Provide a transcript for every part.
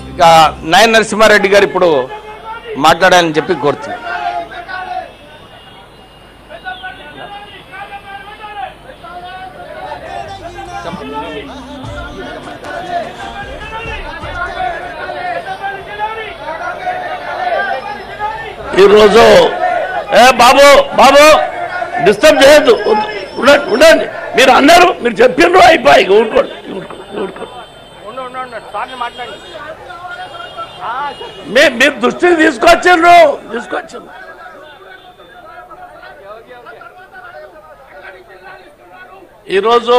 ఇక నాయన నరసింహారెడ్డి గారు ఇప్పుడు మాట్లాడాలని చెప్పి కోరుతున్నాను ఈరోజు ఏ బాబు బాబు డిస్టర్బ్ చేయొద్దు వద్దు. ఉండండి ఉండండి మీరు అన్నారు మీరు చెప్పిండ్రు అయిపోయి ఇక ఊరుకోండి ఊరుకోండి ఊరుకోండి మీ మీరు దృష్టికి తీసుకొచ్చిండ్రు తీసుకొచ్చిండ్రు ఈరోజు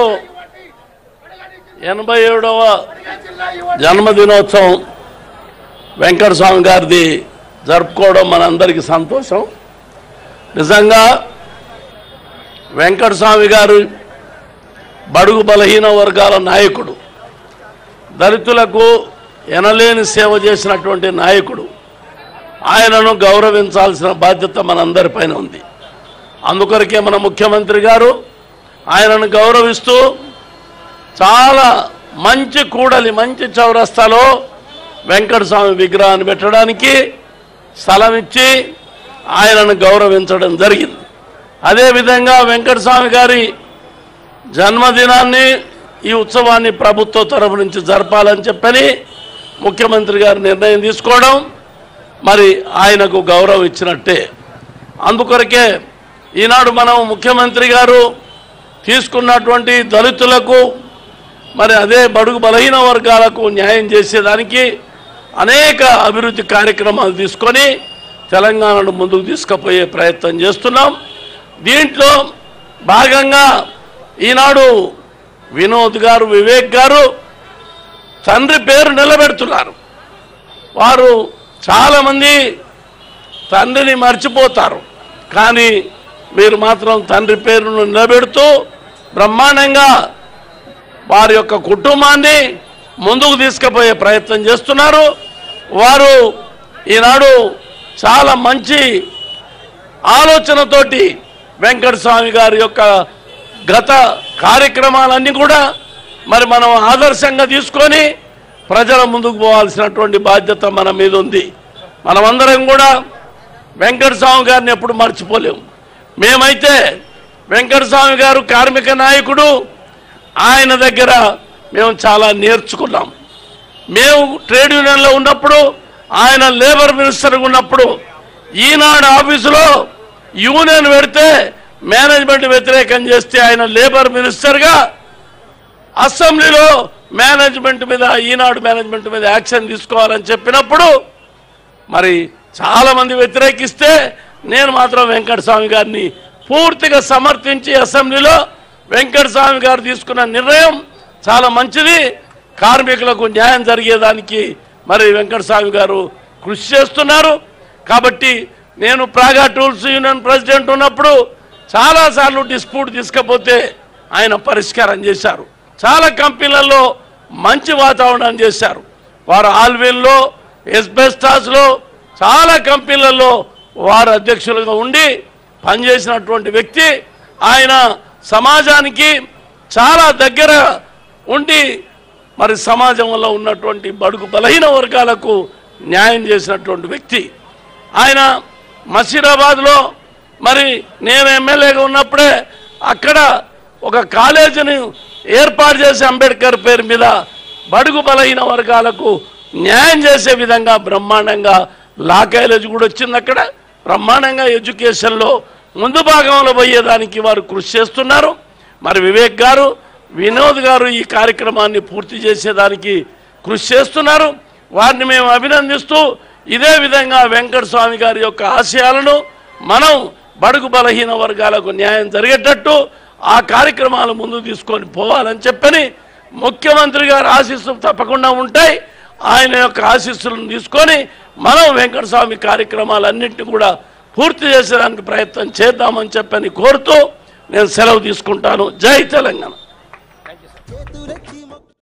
ఎనభై ఏడవ జన్మదినోత్సవం వెంకటస్వామి గారిది జరుపుకోవడం మనందరికీ సంతోషం నిజంగా వెంకటస్వామి గారు బడుగు బలహీన వర్గాల నాయకుడు దళితులకు ఎనలేని సేవ చేసినటువంటి నాయకుడు ఆయనను గౌరవించాల్సిన బాధ్యత మనందరిపైన ఉంది అందుకొరకే మన ముఖ్యమంత్రి గారు ఆయనను గౌరవిస్తూ చాలా మంచి కూడలి మంచి చౌరస్తాలో వెంకటస్వామి విగ్రహాన్ని పెట్టడానికి స్థలం ఇచ్చి ఆయనను గౌరవించడం జరిగింది అదేవిధంగా వెంకటస్వామి గారి జన్మదినాన్ని ఈ ఉత్సవాన్ని ప్రభుత్వ తరఫు నుంచి జరపాలని చెప్పని ముఖ్యమంత్రి గారు నిర్ణయం తీసుకోవడం మరి ఆయనకు గౌరవం ఇచ్చినట్టే అందుకొరకే ఈనాడు మనం ముఖ్యమంత్రి గారు తీసుకున్నటువంటి దళితులకు మరి అదే బడుగు బలహీన వర్గాలకు న్యాయం చేసేదానికి అనేక అభివృద్ధి కార్యక్రమాలు తీసుకొని తెలంగాణను ముందుకు తీసుకుపోయే ప్రయత్నం చేస్తున్నాం దీంట్లో భాగంగా ఈనాడు వినోద్ గారు వివేక్ గారు తండ్రి పేరు నిలబెడుతున్నారు వారు చాలామంది తండ్రిని మర్చిపోతారు కానీ మీరు మాత్రం తండ్రి పేరును నిలబెడుతూ బ్రహ్మాండంగా వారి యొక్క కుటుంబాన్ని ముందుకు తీసుకుపోయే ప్రయత్నం చేస్తున్నారు వారు ఈనాడు చాలా మంచి ఆలోచనతోటి వెంకట స్వామి గారి యొక్క గత కార్యక్రమాలన్నీ కూడా మరి మనం ఆదర్శంగా తీసుకొని ప్రజల ముందుకు పోవాల్సినటువంటి బాధ్యత మన మీద ఉంది మనమందరం కూడా వెంకట స్వామి గారిని ఎప్పుడు మర్చిపోలేము మేమైతే వెంకట స్వామి గారు కార్మిక నాయకుడు ఆయన దగ్గర మేము చాలా నేర్చుకున్నాం మేము ట్రేడ్ యూనియన్లో ఉన్నప్పుడు ఆయన లేబర్ మినిస్టర్గా ఉన్నప్పుడు ఈనాడు ఆఫీసులో యూనియన్ పెడితే మేనేజ్మెంట్ వ్యతిరేకం చేస్తే ఆయన లేబర్ మినిస్టర్గా అసెంబ్లీలో మేనేజ్మెంట్ మీద ఈనాడు మేనేజ్మెంట్ మీద యాక్షన్ తీసుకోవాలని చెప్పినప్పుడు మరి చాలా మంది వ్యతిరేకిస్తే నేను మాత్రం వెంకటస్వామి గారిని పూర్తిగా సమర్థించి అసెంబ్లీలో వెంకటస్వామి గారు తీసుకున్న నిర్ణయం చాలా మంచిది కార్మికులకు న్యాయం జరిగేదానికి మరి వెంకటస్వామి గారు కృషి చేస్తున్నారు కాబట్టి నేను ప్రాగా టూల్స్ యూనియన్ ప్రెసిడెంట్ ఉన్నప్పుడు చాలాసార్లు డిస్ప్యూట్ తీసుకపోతే ఆయన పరిష్కారం చేశారు చాలా కంపెనీలలో మంచి వాతావరణం చేశారు వారు ఆల్విన్లో ఎస్బెస్టాస్లో చాలా కంపెనీలలో వారు అధ్యక్షులుగా ఉండి పనిచేసినటువంటి వ్యక్తి ఆయన సమాజానికి చాలా దగ్గర ఉండి మరి సమాజంలో ఉన్నటువంటి బడుగు బలహీన వర్గాలకు న్యాయం చేసినటువంటి వ్యక్తి ఆయన మసీరాబాద్లో మరి నేను ఎమ్మెల్యేగా ఉన్నప్పుడే అక్కడ ఒక కాలేజీని ఏర్పాటు చేసి అంబేద్కర్ పేరు మీద బడుగు బలహీన వర్గాలకు న్యాయం చేసే విధంగా బ్రహ్మాండంగా లా కాలేజ్ కూడా వచ్చింది అక్కడ బ్రహ్మాండంగా ఎడ్యుకేషన్లో ముందు భాగంలో పోయేదానికి వారు కృషి చేస్తున్నారు మరి వివేక్ గారు వినోద్ గారు ఈ కార్యక్రమాన్ని పూర్తి చేసేదానికి కృషి చేస్తున్నారు వారిని మేము అభినందిస్తూ ఇదే విధంగా వెంకట స్వామి గారి యొక్క ఆశయాలను మనం బడుగు బలహీన వర్గాలకు న్యాయం జరిగేటట్టు ఆ కార్యక్రమాలు ముందు తీసుకొని పోవాలని చెప్పని ముఖ్యమంత్రి గారి ఆశీస్సులు తప్పకుండా ఉంటాయి ఆయన యొక్క ఆశీస్సులను తీసుకొని మనం వెంకటస్వామి కార్యక్రమాలన్నింటినీ కూడా పూర్తి చేసేదానికి ప్రయత్నం చేద్దామని చెప్పని కోరుతూ నేను సెలవు తీసుకుంటాను జై తెలంగాణ